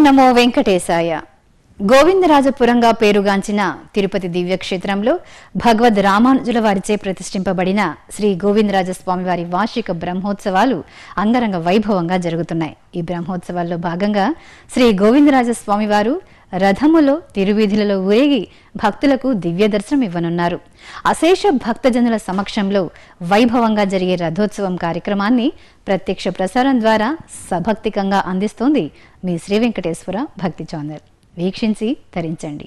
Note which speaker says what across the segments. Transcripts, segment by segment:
Speaker 1: నమో వెంకటేశాయ గోవిందరాజపురంగా పేరుగాంచిన తిరుపతి దివ్యక్షేత్రంలో భగవద్ రామానుజుల వారిచే ప్రతిష్ఠింపబడిన శ్రీ గోవిందరాజ స్వామివారి వార్షిక బ్రహ్మోత్సవాలు అంగరంగ వైభవంగా జరుగుతున్నాయి ఈ బ్రహ్మోత్సవాల్లో భాగంగా శ్రీ గోవిందరాజ స్వామివారు రథములో తిరువీధులలో ఊరేగి భక్తులకు దివ్య దర్శనం ఇవ్వనున్నారు అశేష భక్తజనుల సమక్షంలో వైభవంగా జరిగే రథోత్సవం కార్యక్రమాన్ని ప్రత్యక్ష ప్రసారం ద్వారా సభక్తికంగా అందిస్తోంది మీ శ్రీ వెంకటేశ్వర భక్తి ఛానల్ వీక్షించి తరించండి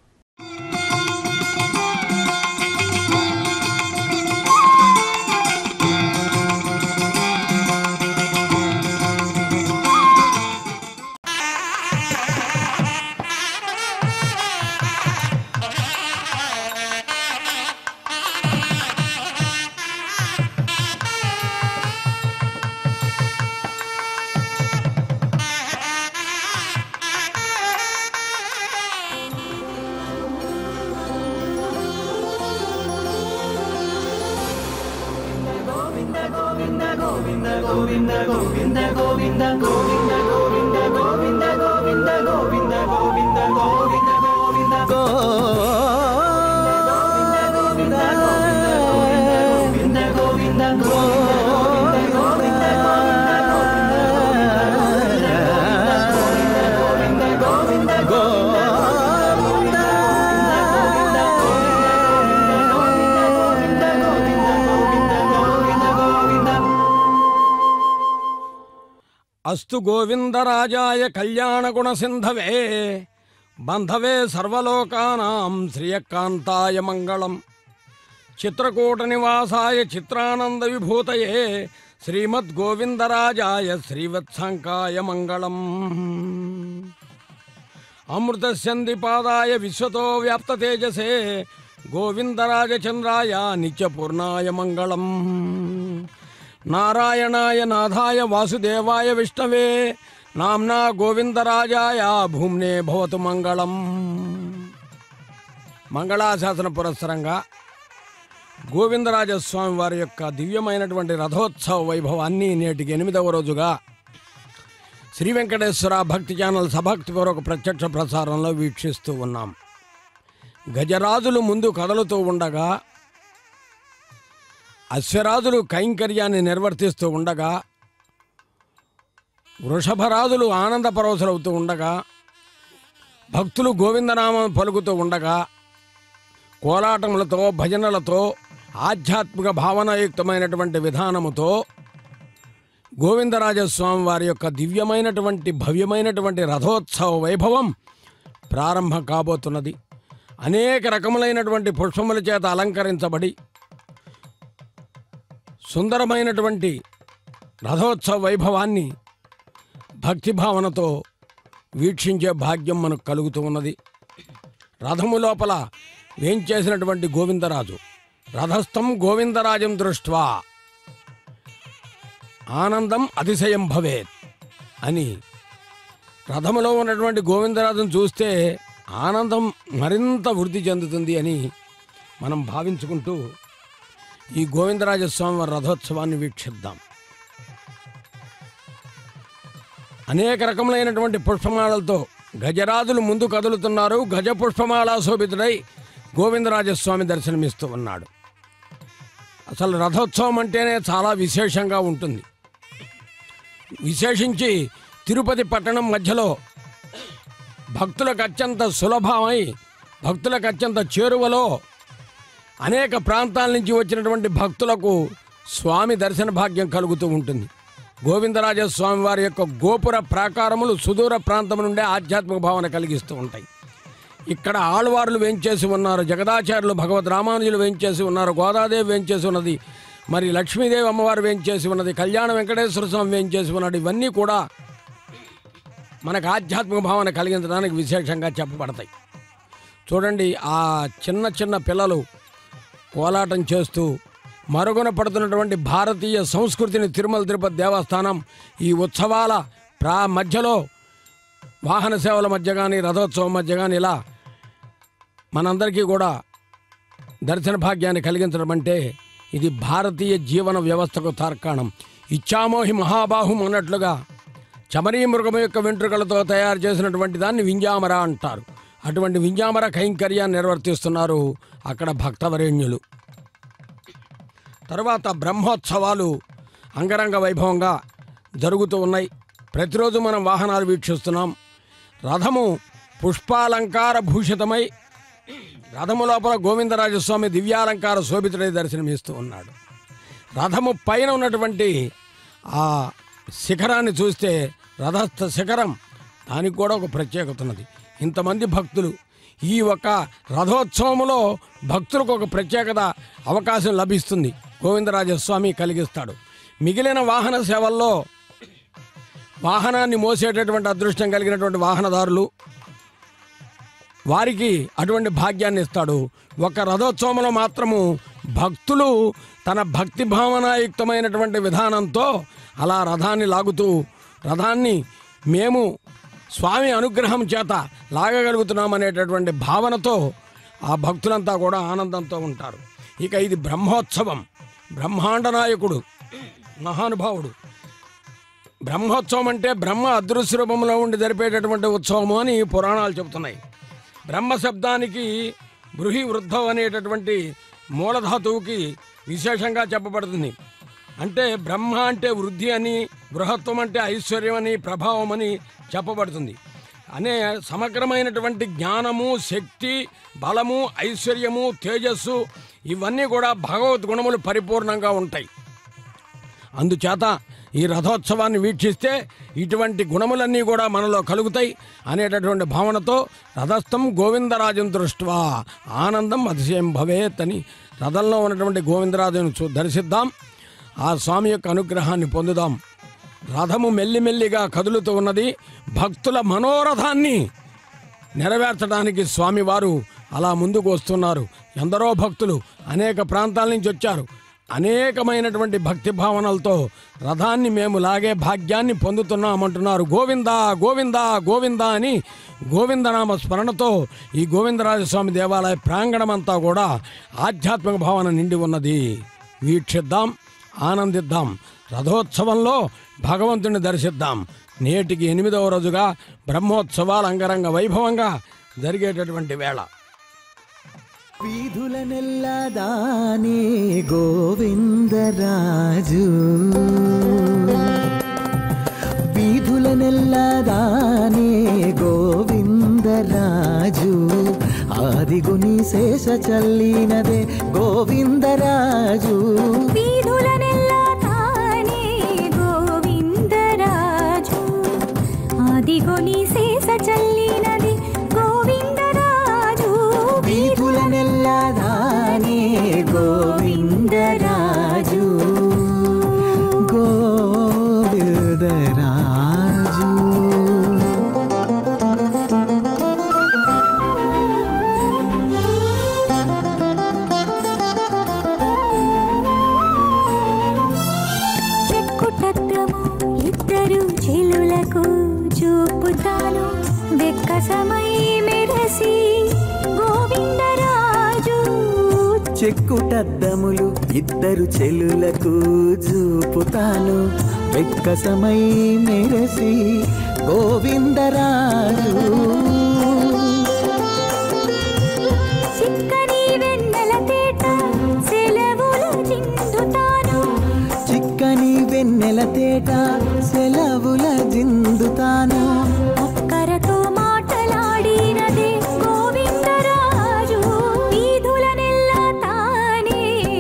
Speaker 2: అస్తు గోవిందరాజాయ కళ్యాణగుణసింధవే బంధవే సర్వలోకానాం శ్రియకాంతాయ మంగళం చిత్రకూట నివాసాయ చిత్రానంద విభూతయే శ్రీమద్గోవిందరాజాయ శ్రీవత్సంకాయ మంగళం అమృతస్యందిపాదాయ విశ్వతో వ్యాప్త తేజసే గోవిందరాజచంద్రాయ నిత్యపూర్ణాయ మంగళం నారాయణాయ నాథాయ వాసుదేవాయ విష్ణవే నామ్నా గోవిందరాజాయ భూమ్నే భవతు మంగళం మంగళాశాసన పురస్సరంగా గోవిందరాజస్వామి వారి యొక్క దివ్యమైనటువంటి రథోత్సవ వైభవాన్ని నేటికి ఎనిమిదవ రోజుగా శ్రీ వెంకటేశ్వర భక్తి ఛానల్ సభక్తిపూర్వక ప్రత్యక్ష ప్రసారంలో వీక్షిస్తూ ఉన్నాం గజరాజులు ముందు కదలుతూ ఉండగా అశ్వరాజులు కైంకర్యాన్ని నిర్వర్తిస్తూ ఉండగా వృషభరాజులు ఆనంద పరవశులవుతూ ఉండగా భక్తులు గోవిందనామం పలుకుతూ ఉండగా కోలాటములతో భజనలతో ఆధ్యాత్మిక భావనాయుక్తమైనటువంటి విధానముతో గోవిందరాజస్వామి వారి యొక్క దివ్యమైనటువంటి భవ్యమైనటువంటి రథోత్సవ వైభవం ప్రారంభం కాబోతున్నది అనేక రకములైనటువంటి పుష్పముల చేత అలంకరించబడి సుందరమైనటువంటి రథోత్సవ వైభవాన్ని భక్తిభావనతో వీక్షించే భాగ్యం మనకు కలుగుతూ ఉన్నది రథము లోపల వేంచేసినటువంటి గోవిందరాజు రథస్థం గోవిందరాజం దృష్ట్వా ఆనందం అతిశయం భవేత్ అని రథములో ఉన్నటువంటి గోవిందరాజును చూస్తే ఆనందం మరింత వృద్ధి చెందుతుంది అని మనం భావించుకుంటూ ఈ గోవిందరాజస్వామి వారి రథోత్సవాన్ని వీక్షిద్దాం అనేక రకములైనటువంటి పుష్పమాలలతో గజరాజులు ముందు కదులుతున్నారు గజ పుష్పమాల శోభితుడై గోవిందరాజస్వామి దర్శనమిస్తూ ఉన్నాడు అసలు రథోత్సవం అంటేనే చాలా విశేషంగా ఉంటుంది విశేషించి తిరుపతి పట్టణం మధ్యలో భక్తులకు అత్యంత సులభమై భక్తులకు అత్యంత చేరువలో అనేక ప్రాంతాల నుంచి వచ్చినటువంటి భక్తులకు స్వామి దర్శన భాగ్యం కలుగుతూ ఉంటుంది గోవిందరాజ స్వామి వారి యొక్క గోపుర ప్రాకారములు సుదూర ప్రాంతం నుండే ఆధ్యాత్మిక భావన కలిగిస్తూ ఉంటాయి ఇక్కడ ఆళ్వార్లు వేంచేసి ఉన్నారు జగదాచార్యులు భగవద్ రామానుజులు వేంచేసి ఉన్నారు గోదాదేవి వేంచేసి ఉన్నది మరి లక్ష్మీదేవి అమ్మవారు వేంచేసి ఉన్నది కళ్యాణ వెంకటేశ్వర స్వామి వేంచేసి ఉన్నాడు ఇవన్నీ కూడా మనకు ఆధ్యాత్మిక భావన కలిగించడానికి విశేషంగా చెప్పబడతాయి చూడండి ఆ చిన్న చిన్న పిల్లలు కోలాటం చేస్తూ మరుగున పడుతున్నటువంటి భారతీయ సంస్కృతిని తిరుమల తిరుపతి దేవస్థానం ఈ ఉత్సవాల ప్రా మధ్యలో వాహన సేవల మధ్య కానీ రథోత్సవం మధ్య కానీ ఇలా మనందరికీ కూడా దర్శన భాగ్యాన్ని కలిగించడం అంటే ఇది భారతీయ జీవన వ్యవస్థకు తార్కాణం ఇచ్చామోహి మహాబాహుం అన్నట్లుగా చమరీ మృగం యొక్క వెంట్రుకలతో తయారు చేసినటువంటి దాన్ని వింజామర అంటారు అటువంటి వింజామర కైంకర్యాన్ని నిర్వర్తిస్తున్నారు అక్కడ భక్తవరేణ్యులు తర్వాత బ్రహ్మోత్సవాలు అంగరంగ వైభవంగా జరుగుతూ ఉన్నాయి ప్రతిరోజు మనం వాహనాలు వీక్షిస్తున్నాం రథము పుష్పాలంకార భూషితమై రథము లోపల గోవిందరాజస్వామి దివ్యాలంకార శోభితుడై దర్శనమిస్తూ ఉన్నాడు రథము పైన ఉన్నటువంటి ఆ శిఖరాన్ని చూస్తే రథస్థ శిఖరం దానికి కూడా ఒక ప్రత్యేకత ఉన్నది ఇంతమంది భక్తులు ఈ ఒక రథోత్సవంలో భక్తులకు ఒక ప్రత్యేకత అవకాశం లభిస్తుంది గోవిందరాజస్వామి కలిగిస్తాడు మిగిలిన వాహన సేవల్లో వాహనాన్ని మోసేటటువంటి అదృష్టం కలిగినటువంటి వాహనదారులు వారికి అటువంటి భాగ్యాన్ని ఇస్తాడు ఒక రథోత్సవంలో మాత్రము భక్తులు తన భక్తి భావనాయుక్తమైనటువంటి విధానంతో అలా రథాన్ని లాగుతూ రథాన్ని మేము స్వామి అనుగ్రహం చేత లాగగలుగుతున్నామనేటటువంటి భావనతో ఆ భక్తులంతా కూడా ఆనందంతో ఉంటారు ఇక ఇది బ్రహ్మోత్సవం బ్రహ్మాండ నాయకుడు మహానుభావుడు బ్రహ్మోత్సవం అంటే బ్రహ్మ అదృశ్య రూపంలో ఉండి జరిపేటటువంటి ఉత్సవము అని పురాణాలు చెబుతున్నాయి బ్రహ్మ శబ్దానికి బృహి వృద్ధం అనేటటువంటి మూలధాతువుకి విశేషంగా చెప్పబడుతుంది అంటే బ్రహ్మ అంటే వృద్ధి అని బృహత్వం అంటే ఐశ్వర్యం అని ప్రభావం అని చెప్పబడుతుంది అనే సమగ్రమైనటువంటి జ్ఞానము శక్తి బలము ఐశ్వర్యము తేజస్సు ఇవన్నీ కూడా భగవద్ గుణములు పరిపూర్ణంగా ఉంటాయి అందుచేత ఈ రథోత్సవాన్ని వీక్షిస్తే ఇటువంటి గుణములన్నీ కూడా మనలో కలుగుతాయి అనేటటువంటి భావనతో రథస్థం గోవిందరాజం దృష్ట్వా ఆనందం అతిశయం భవేత్ అని రథంలో ఉన్నటువంటి గోవిందరాజును చూ దర్శిద్దాం ఆ స్వామి యొక్క అనుగ్రహాన్ని పొందుదాం రథము మెల్లిమెల్లిగా కదులుతూ ఉన్నది భక్తుల మనోరథాన్ని నెరవేర్చడానికి స్వామివారు అలా ముందుకు వస్తున్నారు ఎందరో భక్తులు అనేక ప్రాంతాల నుంచి వచ్చారు అనేకమైనటువంటి భక్తి భావనలతో రథాన్ని మేము లాగే భాగ్యాన్ని పొందుతున్నామంటున్నారు గోవింద గోవింద గోవింద అని గోవిందనామ స్మరణతో ఈ గోవిందరాజస్వామి దేవాలయ ప్రాంగణమంతా కూడా ఆధ్యాత్మిక భావన నిండి ఉన్నది వీక్షిద్దాం ఆనందిద్దాం రథోత్సవంలో భగవంతుని దర్శిద్దాం నేటికి ఎనిమిదవ రోజుగా బ్రహ్మోత్సవాలు అంగరంగ వైభవంగా జరిగేటటువంటి వేళ
Speaker 3: వీధుల నెల్లదానే గోవిందరాజు వీధుల నెల్లదానే గోవిందరాజు ఆదిగుని శేష చల్లినదే గోవిందరాజు
Speaker 4: వీధులనెల్లా తానే గోవిందరాజు ఆదిగొని శేష చల్లినది గోవిందరాజు
Speaker 3: వీధుల నెల్లదానే గోవిందరాజు గోవిందరాజు
Speaker 4: చెక్కుటత్తము ఇద్దరు చెలులకు చూపుతాను వెక్కసమై మెరసి గోవిందరాజు
Speaker 3: చెక్కుటద్దములు ఇద్దరు చెల్లులకు చూపుతాను వెక్కసమై మెరసి గోవిందరాజు
Speaker 4: చిక్కని వెన్నెల తేట సెలవులు చిందుతాను
Speaker 3: చిక్కని వెన్నెల తేట సెలవుల జిందుతాను
Speaker 4: ఒక్కరతో మాటలాడినదే గోవిందరాజు వీధులనెల్లా తానే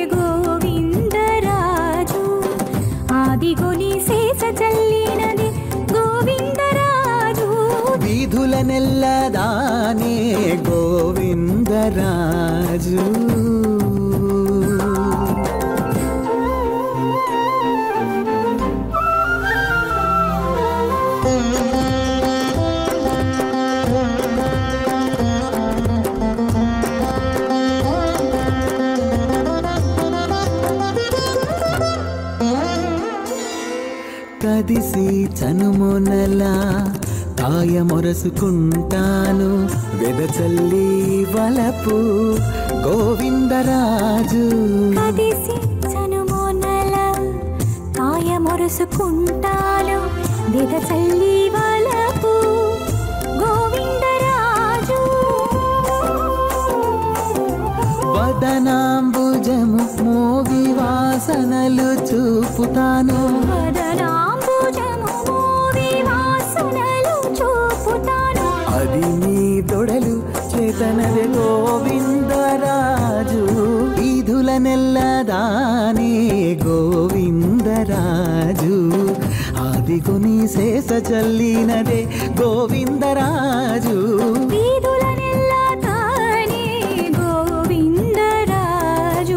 Speaker 4: గోవిందరాజు ఆదిగొని శేష చల్లినది గోవిందరాజు
Speaker 3: వీధుల నెల్లదానే గోవిందరాజు కదిసి చనుమొనలా కాయమొరసుకుంటాను వెదచల్లి వలపు గోవిందరాజు
Speaker 4: కదిసి చనుమోనల కాయ మొరుసుకుంటాను వెద చల్లి వలపు గోవిందరాజు
Speaker 3: వదనాంబుజము మోగి వాసనలు చూపుతాను
Speaker 4: వదనాంబుజము మోవి వాసనలు చూపుతాను
Speaker 3: అది నీ దొడలు చేతనది గోవిందరాజు వీధుల నెల్లదానే గోవిందరాజు ఆదిగుని శేష చల్లినదే గోవిందరాజు
Speaker 4: వీధుల నెల్లా తానే గోవిందరాజు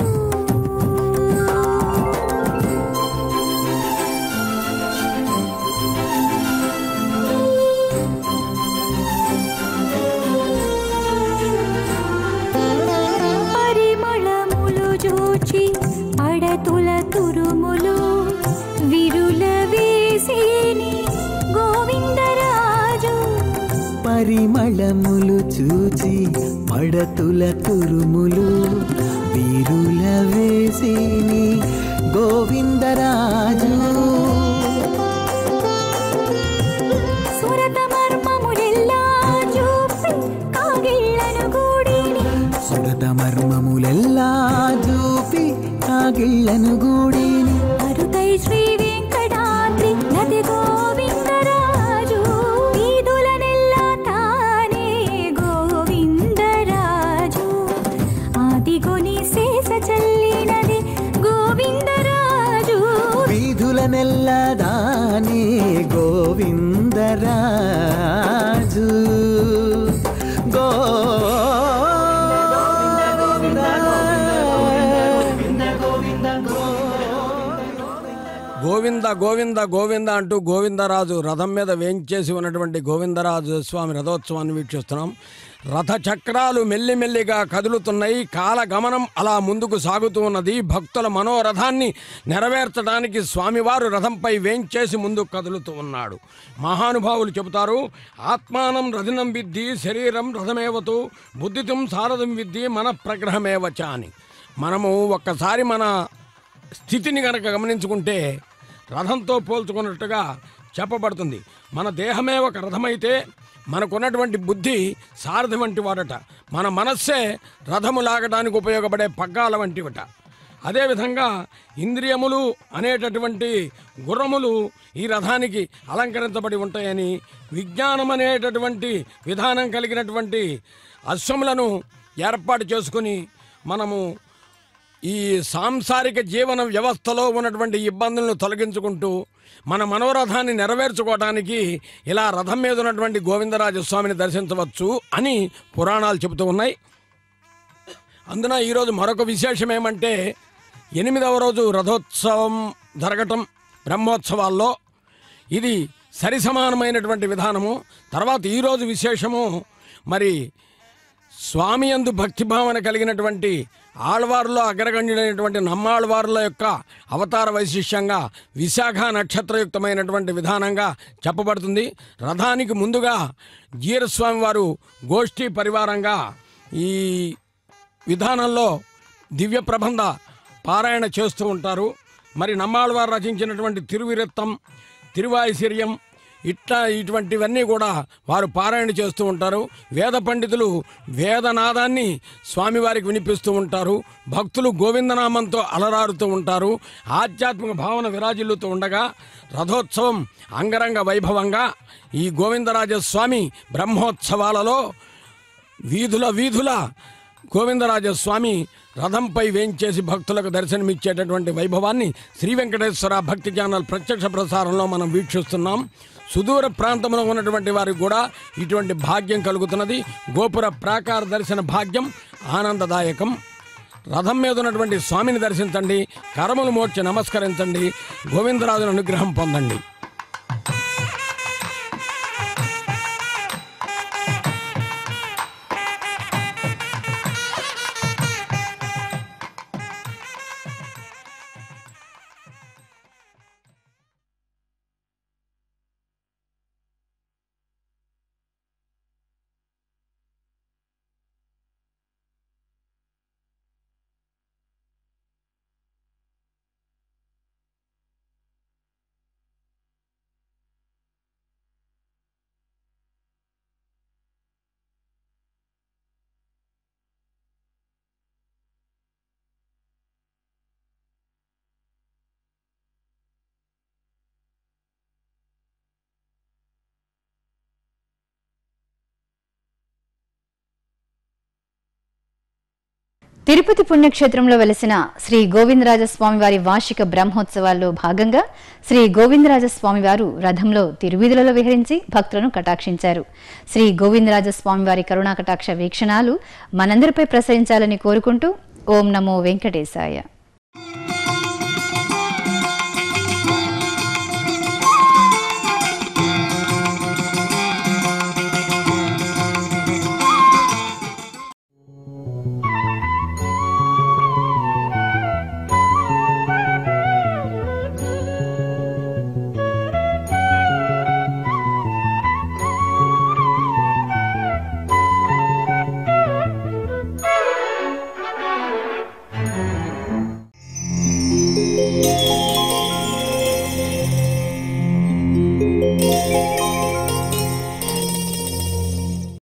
Speaker 4: పరిమళములు జోచి పడతుల తురుములు విరుల వేసేని గోవిందరాజు
Speaker 3: పరిమళములు చూచి పడతుల తురుములు వీరుల వేసిని గోవిందరాజు
Speaker 4: సురత మర్మములెల్లా చూపి కాగిళ్ళను గూడిని
Speaker 3: సురత మర్మములెల్లా చూపి కాగిళ్ళను గూడిని
Speaker 4: అరుతై శ్రీ వెంకటాద్రి నది గోవిందరాజు వీధుల నెల్లా తానే గోవిందరాజు ఆదిగొని శేష చల్లినది గోవిందరాజు
Speaker 3: వీధుల నెల్లదానే గోవిందరాజు గో
Speaker 2: గోవింద గోవింద గోవింద అంటూ గోవిందరాజు రథం మీద వేంచేసి ఉన్నటువంటి గోవిందరాజు స్వామి రథోత్సవాన్ని వీక్షిస్తున్నాం రథ చక్రాలు మెల్లిమెల్లిగా కదులుతున్నాయి కాలగమనం అలా ముందుకు సాగుతూ ఉన్నది భక్తుల మనోరథాన్ని నెరవేర్చడానికి స్వామివారు రథంపై వేంచేసి ముందుకు కదులుతూ ఉన్నాడు మహానుభావులు చెబుతారు ఆత్మానం రథినం విద్ధి శరీరం రథమేవతు బుద్ధితం సారథం విద్ధి మన ప్రగ్రహమేవచ అని మనము ఒక్కసారి మన స్థితిని గనక గమనించుకుంటే రథంతో పోల్చుకున్నట్టుగా చెప్పబడుతుంది మన దేహమే ఒక రథమైతే మనకున్నటువంటి బుద్ధి సారథి వంటి వాడట మన మనస్సే రథము లాగడానికి ఉపయోగపడే పగ్గాల వంటివట అదేవిధంగా ఇంద్రియములు అనేటటువంటి గుర్రములు ఈ రథానికి అలంకరించబడి ఉంటాయని విజ్ఞానం అనేటటువంటి విధానం కలిగినటువంటి అశ్వములను ఏర్పాటు చేసుకుని మనము ఈ సాంసారిక జీవన వ్యవస్థలో ఉన్నటువంటి ఇబ్బందులను తొలగించుకుంటూ మన మనోరథాన్ని నెరవేర్చుకోవడానికి ఇలా రథం మీద ఉన్నటువంటి గోవిందరాజ స్వామిని దర్శించవచ్చు అని పురాణాలు చెబుతూ ఉన్నాయి అందున ఈరోజు మరొక విశేషం ఏమంటే ఎనిమిదవ రోజు రథోత్సవం జరగటం బ్రహ్మోత్సవాల్లో ఇది సరి సమానమైనటువంటి విధానము తర్వాత ఈరోజు విశేషము మరి స్వామి యందు భక్తిభావన కలిగినటువంటి ఆళ్వారులో అగ్రగణ్యుడైనటువంటి నమ్మాళ్వారుల యొక్క అవతార వైశిష్యంగా విశాఖ నక్షత్రయుక్తమైనటువంటి విధానంగా చెప్పబడుతుంది రథానికి ముందుగా జీరస్వామి వారు గోష్ఠీ పరివారంగా ఈ విధానంలో దివ్య ప్రబంధ పారాయణ చేస్తూ ఉంటారు మరి నమ్మాళ్వారు రచించినటువంటి తిరువిరత్తం తిరువాయిశీర్యం ఇట్లా ఇటువంటివన్నీ కూడా వారు పారాయణ చేస్తూ ఉంటారు వేద పండితులు వేదనాదాన్ని స్వామివారికి వినిపిస్తూ ఉంటారు భక్తులు గోవిందనామంతో అలరారుతూ ఉంటారు ఆధ్యాత్మిక భావన విరాజిల్లుతూ ఉండగా రథోత్సవం అంగరంగ వైభవంగా ఈ గోవిందరాజ స్వామి బ్రహ్మోత్సవాలలో వీధుల వీధుల గోవిందరాజస్వామి రథంపై వేంచేసి భక్తులకు దర్శనమిచ్చేటటువంటి వైభవాన్ని శ్రీ వెంకటేశ్వర భక్తి ఛానల్ ప్రత్యక్ష ప్రసారంలో మనం వీక్షిస్తున్నాం సుదూర ప్రాంతంలో ఉన్నటువంటి వారికి కూడా ఇటువంటి భాగ్యం కలుగుతున్నది గోపుర ప్రాకార దర్శన భాగ్యం ఆనందదాయకం రథం మీద ఉన్నటువంటి స్వామిని దర్శించండి కరములు మోర్చి నమస్కరించండి గోవిందరాజుల అనుగ్రహం పొందండి
Speaker 1: తిరుపతి పుణ్యక్షేత్రంలో వెలసిన శ్రీ గోవిందరాజస్వామి వారి వార్షిక బ్రహ్మోత్సవాల్లో భాగంగా శ్రీ గోవిందరాజస్వామి వారు రథంలో తిరువీధులలో విహరించి భక్తులను కటాక్షించారు శ్రీ గోవిందరాజస్వామి వారి కరుణా కటాక్ష వీక్షణాలు మనందరిపై ప్రసరించాలని కోరుకుంటూ ఓం నమో వెంకటేశాయ